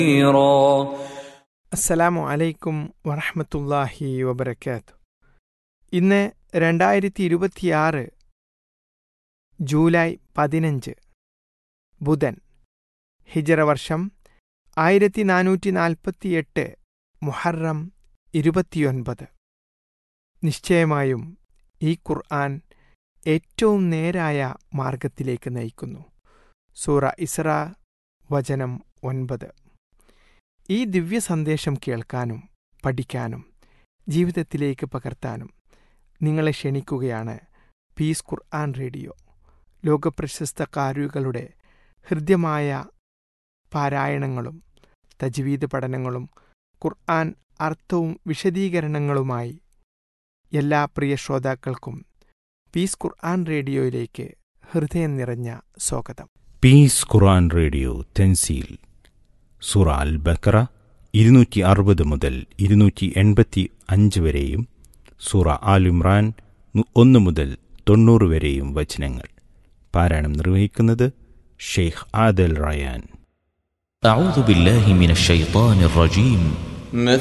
كثيرا അസ്സലാമു അലൈക്കും വറഹമത്തല്ലാഹി വബർക്കാത്തു ഇന്ന് രണ്ടായിരത്തി ഇരുപത്തിയാറ് ജൂലൈ പതിനഞ്ച് ബുധൻ ഹിജറ വർഷം ആയിരത്തി നാനൂറ്റി നാൽപ്പത്തിയെട്ട് മുഹറം ഇരുപത്തിയൊൻപത് നിശ്ചയമായും ഈ ഖുർആൻ ഏറ്റവും നേരായ മാർഗത്തിലേക്ക് നയിക്കുന്നു സൂറ ഇസ്ര വചനം ഒൻപത് ഈ ദിവ്യ സന്ദേശം കേൾക്കാനും പഠിക്കാനും ജീവിതത്തിലേക്ക് പകർത്താനും നിങ്ങളെ ക്ഷണിക്കുകയാണ് പീസ് ഖുർആൻ റേഡിയോ ലോകപ്രശസ്ത കാരുകളുടെ ഹൃദ്യമായ പാരായണങ്ങളും തജ്വീദ് പഠനങ്ങളും ഖുർആൻ അർത്ഥവും വിശദീകരണങ്ങളുമായി എല്ലാ പ്രിയ ശ്രോതാക്കൾക്കും പീസ് ഖുർആൻ റേഡിയോയിലേക്ക് ഹൃദയം നിറഞ്ഞ സ്വാഗതം പീസ് ഖുറാൻ റേഡിയോ തെൻസീൽ സുറ അൽ ബക്കറ ഇരുന്നൂറ്റി അറുപത് മുതൽ ഇരുന്നൂറ്റി എൺപത്തി അഞ്ച് വരെയും സൂറ ആൽ ഇമ്രാൻ നു- ഒന്ന് മുതൽ തൊണ്ണൂറ് വരെയും വചനങ്ങൾ പാരായണം നിർവഹിക്കുന്നത് ഷെയ്ഖ് ആദൽ റയാൻ أعوذ بالله من الشيطان الرجيم